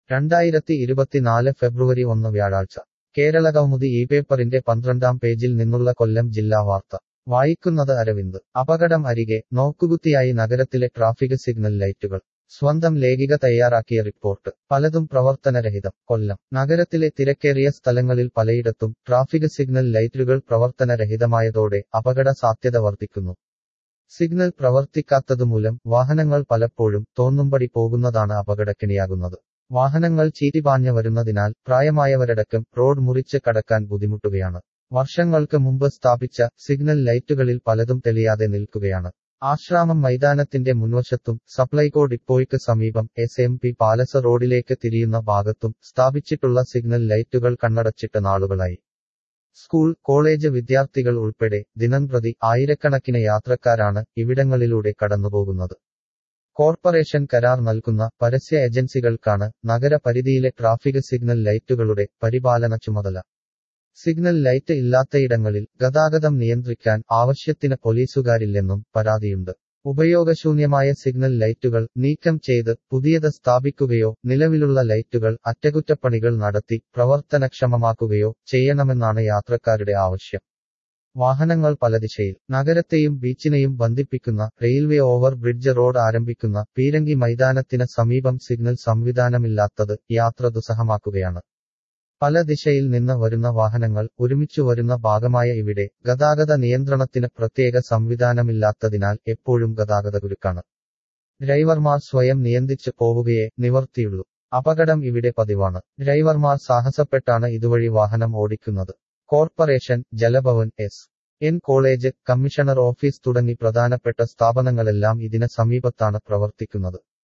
രണ്ടായിരത്തി ഇരുപത്തിനാല് ഫെബ്രുവരി ഒന്ന് വ്യാഴാഴ്ച കേരള കൗമുദി ഈ പേപ്പറിന്റെ പന്ത്രണ്ടാം പേജിൽ നിന്നുള്ള കൊല്ലം ജില്ലാ വാർത്ത വായിക്കുന്നത് അരവിന്ദ് അപകടം അരികെ നോക്കുകുത്തിയായി നഗരത്തിലെ ട്രാഫിക് സിഗ്നൽ ലൈറ്റുകൾ സ്വന്തം ലേഖിക തയ്യാറാക്കിയ റിപ്പോർട്ട് പലതും പ്രവർത്തനരഹിതം കൊല്ലം നഗരത്തിലെ തിരക്കേറിയ സ്ഥലങ്ങളിൽ പലയിടത്തും ട്രാഫിക് സിഗ്നൽ ലൈറ്റുകൾ പ്രവർത്തനരഹിതമായതോടെ അപകട സാധ്യത വർദ്ധിക്കുന്നു സിഗ്നൽ പ്രവർത്തിക്കാത്തതുമൂലം വാഹനങ്ങൾ പലപ്പോഴും തോന്നുംപടി പോകുന്നതാണ് അപകടക്കിണിയാകുന്നത് വാഹനങ്ങൾ ചീറ്റിപാഞ്ഞു വരുന്നതിനാൽ പ്രായമായവരടക്കം റോഡ് മുറിച്ച് കടക്കാൻ ബുദ്ധിമുട്ടുകയാണ് വർഷങ്ങൾക്ക് മുമ്പ് സ്ഥാപിച്ച സിഗ്നൽ ലൈറ്റുകളിൽ പലതും തെളിയാതെ നിൽക്കുകയാണ് ആശ്രാമം മൈതാനത്തിന്റെ മുൻവശത്തും സപ്ലൈകോ ഡിപ്പോയ്ക്ക് സമീപം എസ് എം പി പാലസ് റോഡിലേക്ക് തിരിയുന്ന ഭാഗത്തും സ്ഥാപിച്ചിട്ടുള്ള സിഗ്നൽ ലൈറ്റുകൾ കണ്ണടച്ചിട്ട് നാളുകളായി സ്കൂൾ കോളേജ് വിദ്യാർത്ഥികൾ ഉൾപ്പെടെ ദിനംപ്രതി ആയിരക്കണക്കിന് യാത്രക്കാരാണ് ഇവിടങ്ങളിലൂടെ കടന്നുപോകുന്നത് കോർപ്പറേഷൻ കരാർ നൽകുന്ന പരസ്യ ഏജൻസികൾക്കാണ് നഗരപരിധിയിലെ ട്രാഫിക് സിഗ്നൽ ലൈറ്റുകളുടെ പരിപാലന ചുമതല സിഗ്നൽ ലൈറ്റ് ഇല്ലാത്തയിടങ്ങളിൽ ഗതാഗതം നിയന്ത്രിക്കാൻ ആവശ്യത്തിന് പോലീസുകാരില്ലെന്നും പരാതിയുണ്ട് ഉപയോഗശൂന്യമായ സിഗ്നൽ ലൈറ്റുകൾ നീക്കം ചെയ്ത് പുതിയത് സ്ഥാപിക്കുകയോ നിലവിലുള്ള ലൈറ്റുകൾ അറ്റകുറ്റപ്പണികൾ നടത്തി പ്രവർത്തനക്ഷമമാക്കുകയോ ചെയ്യണമെന്നാണ് യാത്രക്കാരുടെ ആവശ്യം വാഹനങ്ങൾ പല ദിശയിൽ നഗരത്തെയും ബീച്ചിനെയും ബന്ധിപ്പിക്കുന്ന റെയിൽവേ ഓവർ ബ്രിഡ്ജ് റോഡ് ആരംഭിക്കുന്ന പീരങ്കി മൈതാനത്തിന് സമീപം സിഗ്നൽ സംവിധാനമില്ലാത്തത് യാത്ര ദുസ്സഹമാക്കുകയാണ് പല ദിശയിൽ നിന്ന് വരുന്ന വാഹനങ്ങൾ ഒരുമിച്ചു വരുന്ന ഭാഗമായ ഇവിടെ ഗതാഗത നിയന്ത്രണത്തിന് പ്രത്യേക സംവിധാനമില്ലാത്തതിനാൽ എപ്പോഴും ഗതാഗതകുരുക്കാണ് ഡ്രൈവർമാർ സ്വയം നിയന്ത്രിച്ച് പോവുകയേ നിവർത്തിയുള്ളൂ അപകടം ഇവിടെ പതിവാണ് ഡ്രൈവർമാർ സാഹസപ്പെട്ടാണ് ഇതുവഴി വാഹനം ഓടിക്കുന്നത് corporation Jalabhavan S N college commissioner office തുടങ്ങി പ്രധാനപ്പെട്ട സ്ഥാപനങ്ങളെല്ലാം ഇതിന് സമീപത്താണ് പ്രവർത്തിക്കുന്നത്